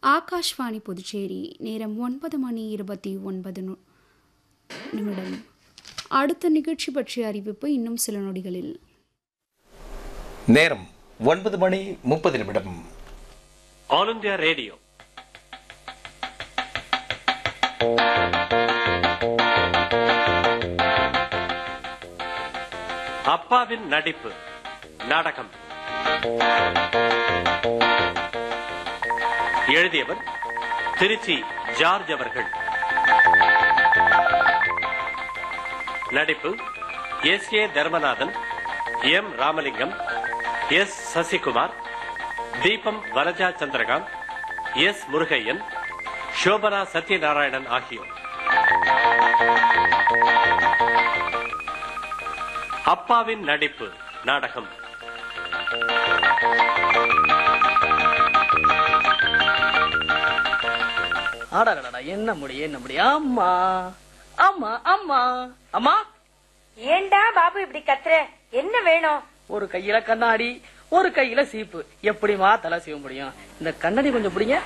ஆகாஷ்வாணி புதுச்சேரி நேரம் ஒன்பது மணி இருபத்தி ஒன்பது நு- நிமிடம் அடுத்த நிகழ்ச்சி பற்றிய அறிவிப்பு இன்னும் சில நொடிகளில் நேரம் ஒன்பது மணி முப்பது நிமிடம் ஆல் இந்தியா ரேடியோ அப்பாவின் நடிப்பு நாடகம் எழுதியவர் திருச்சி ஜார்ஜ் அவர்கள் நடிப்பு S A Dharmanathan M Ramalingam S Sasikumar Deepam Vanaja Chandrakanth S Murugaiyan Shobana Sathyanarayanan ஆகியோர் அப்பாவின் நடிப்பு நாடகம் ஆடாடா என்ன முடி என்ன முடி அம்மா அம்மா அம்மா அம்மா ஏண்டா பாபு இப்படி கத்துற என்ன வேணும் ஒரு கையில கண்ணாடி ஒரு கையில சீப்பு எப்படிமா தலை செய்ய முடியும் இந்த கண்ணாடி கொஞ்சம் பிடிங்க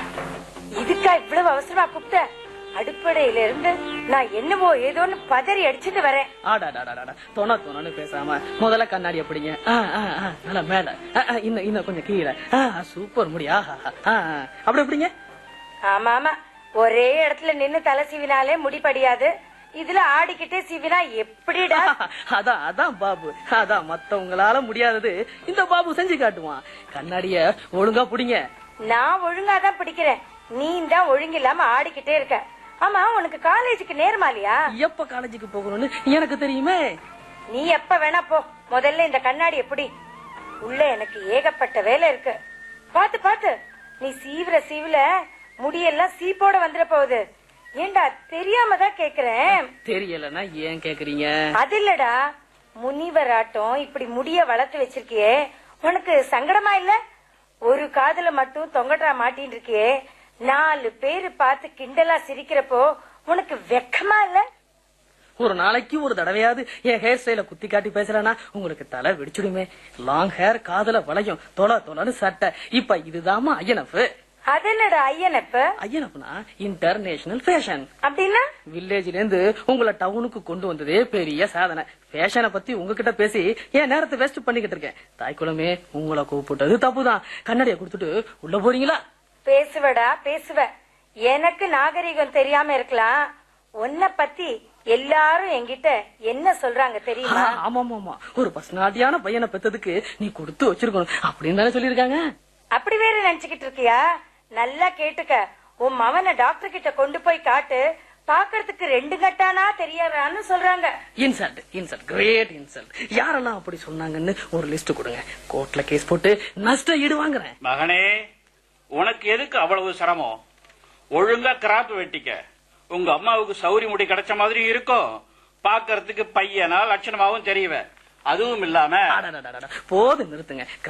இதுக்கா இவ்வளவு அவசரமா கூப்பிட்ட அடுப்படையில இருந்து நான் என்னவோ ஏதோன்னு பதறி அடிச்சுட்டு வரேன் ஆடாடாடாடா தொண தொணன்னு பேசாம முதல்ல கண்ணாடி பிடிங்க ஆ, ஆ, ஆ, நல்லா மேல ஆ, ஆ, இன்னும் இன்னும் கொஞ்சம் கீழே ஆ, சூப்பர் முடி ஆஹா ஆ, ஆ. அப்படி எப்படிங்க ஆமா ஆமா ஒரே இடத்துல நின்னு தலை சீவினாலே முடிப்படியாது இதுல ஆடிக்கிட்டே சீவினா எப்படிடா அதான் அதான் பாபு அதான் மத்தவங்களால முடியாதது இந்த பாபு செஞ்சு காட்டுவான் கண்ணாடிய ஒழுங்கா பிடிங்க நான் ஒழுங்கா தான் பிடிக்கிறேன் நீ தான் ஒழுங்கில்லாம ஆடிக்கிட்டே இருக்க ஆமா உனக்கு காலேஜுக்கு நேர்மாலியா எப்ப காலேஜுக்கு போகணும்னு எனக்கு தெரியுமே நீ எப்ப வேணா போ முதல்ல இந்த கண்ணாடி எப்படி உள்ள எனக்கு ஏகப்பட்ட வேலை இருக்கு பாத்து பாத்து நீ சீவிர சீவில முடியெல்லாம் சீப்போட வந்துட போகுது ஏண்டா தெரியாம தான் கேக்குறேன் தெரியலன்னா ஏன் கேக்குறீங்க அது இல்லடா முனிவராட்டம் இப்படி முடிய வளர்த்து வச்சிருக்கியே உனக்கு சங்கடமா இல்ல ஒரு காதுல மட்டும் தொங்கட்டா மாட்டின்னு இருக்கியே நாலு பேரு பார்த்து கிண்டலா சிரிக்கிறப்போ உனக்கு வெக்கமா இல்ல ஒரு நாளைக்கு ஒரு தடவையாவது என் ஹேர் ஸ்டைல குத்தி காட்டி பேசுறேன்னா உங்களுக்கு தலை வெடிச்சுடுமே லாங் ஹேர் காதுல வளையும் தொலை தொலைன்னு சட்டை இப்ப இதுதாம்மா ஐயனப்பு அது என்னடா ஐயனப்ப ஐயனப்புனா இன்டர்நேஷனல் ஃபேஷன் அப்படின்னா வில்லேஜ்ல இருந்து உங்களை டவுனுக்கு கொண்டு வந்ததே பெரிய சாதனை ஃபேஷனை பத்தி உங்ககிட்ட பேசி என் நேரத்தை வேஸ்ட் பண்ணிக்கிட்டு இருக்கேன் தாய்க்குளமே உங்களை கூப்பிட்டது தப்புதான் கண்ணாடியை கொடுத்துட்டு உள்ள போறீங்களா பேசுவடா பேசுவ எனக்கு நாகரிகம் தெரியாம இருக்கலாம் உன்னை பத்தி எல்லாரும் என்கிட்ட என்ன சொல்றாங்க தெரியுமா ஆமா ஆமா ஆமா ஒரு பர்சனாலிட்டியான பையனை பெத்ததுக்கு நீ கொடுத்து வச்சிருக்கணும் அப்படின்னு தானே சொல்லியிருக்காங்க அப்படி வேற நினைச்சுக்கிட்டு இருக்கியா நல்லா கேட்டுக்க உன் மவனை டாக்டர் கிட்ட கொண்டு போய் காட்டு பாக்குறதுக்கு ரெண்டு கட்டானா தெரியறான்னு சொல்றாங்க இன்சல்ட் இன்சல்ட் கிரேட் இன்சல்ட் யாரெல்லாம் அப்படி சொன்னாங்கன்னு ஒரு லிஸ்ட் கொடுங்க கோர்ட்ல கேஸ் போட்டு நஷ்ட ஈடு வாங்குறேன் மகனே உனக்கு எதுக்கு அவ்வளவு சிரமம் ஒழுங்கா கிராப் வெட்டிக்க உங்க அம்மாவுக்கு சௌரி முடி கிடைச்ச மாதிரி இருக்கும் பாக்கறதுக்கு பையனா லட்சணமாவும் தெரியவ அதுவும் இல்லாம அடடடடட, போதும் நிறுத்துங்க